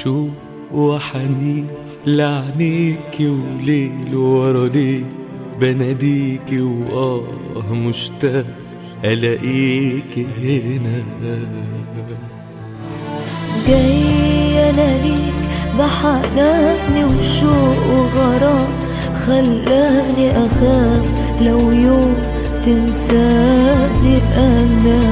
شوق وحنين لعنيكي وليل ورا ليل بناديكي وآه مشتاق ألاقيكي هنا جاي انا ليك بحناني وشوق وغرام خلاني اخاف لو يوم تنساني انا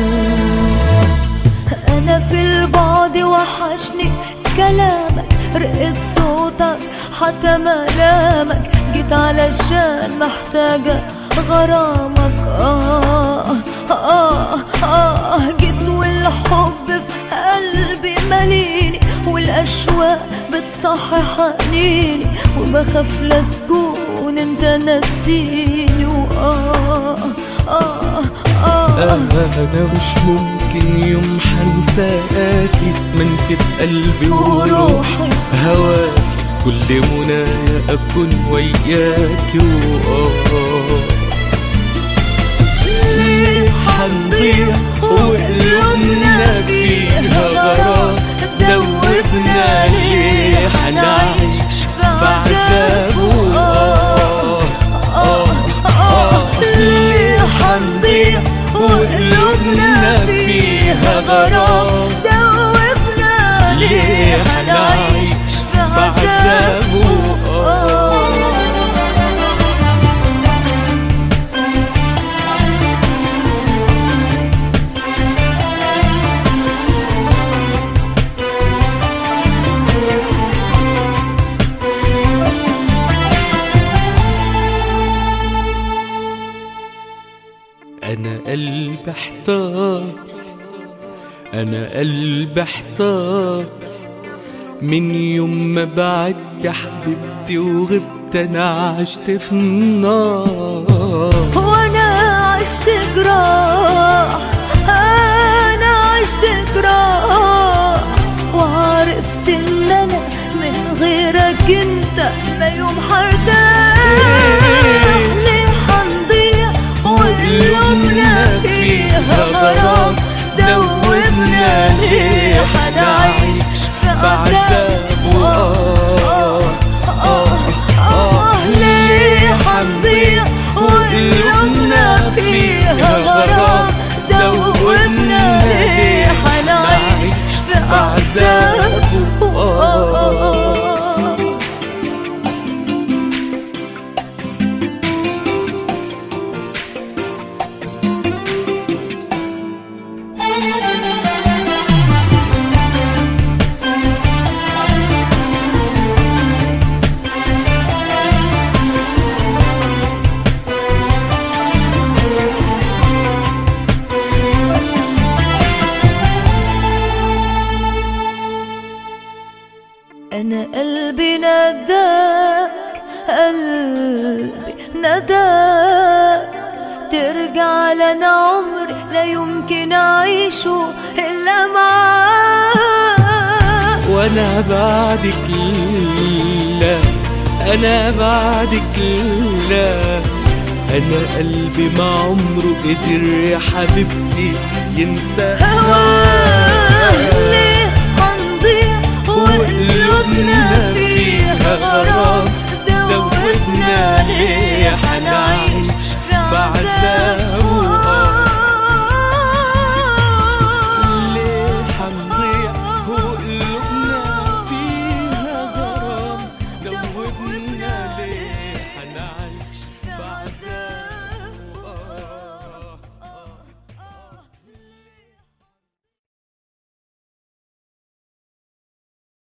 انا في البعد وحشني كلامك رقة صوتك حتى ملامك جيت علشان محتاجة غرامك آه آه آه جيت والحب في قلبي مليني والأشواق بتصحي حنيني وبخاف لا تكون انت نسيني وآه آه آه أنا مش ممكن يوم حنساكي ما انت في قلبي وروحي وروحي هواك كل منايا أكون وياكي وآه ليه حنضيع وقلوبنا فيها غرام دوبنا ليه حنعيش في عذاب وآه آه آه ليه حنضيع وقلوبنا فيها غرام دوبنا ليه حنعيش في عذاب وآه أنا قلبي احتار أنا قلبي احتار من يوم ما بعدت يا حبيبتي وغبت أنا عشت في النار وانا عشت جراح انا عشت جراح وعرفت ان انا من غيرك انت ما يوم حرتاح ليه حنضيع وقلوبنا فيها غرام دوبنا ليه حنعيش في عذاب وآه آه آه ليه حنضيع وقلوبنا فيها غرام دوبنا ليه حنعيش في عذاب وآه أنا قلبي نداك قلبي نداك ترجع لنا عمري لا يمكن أعيشه إلا معاك وانا بعدك لا انا بعدك لا انا قلبي ما عمره قدر يا حبيبتي ينسى هواه ليه هنضيع وقلوبنا فيها غرام دوبنا ليه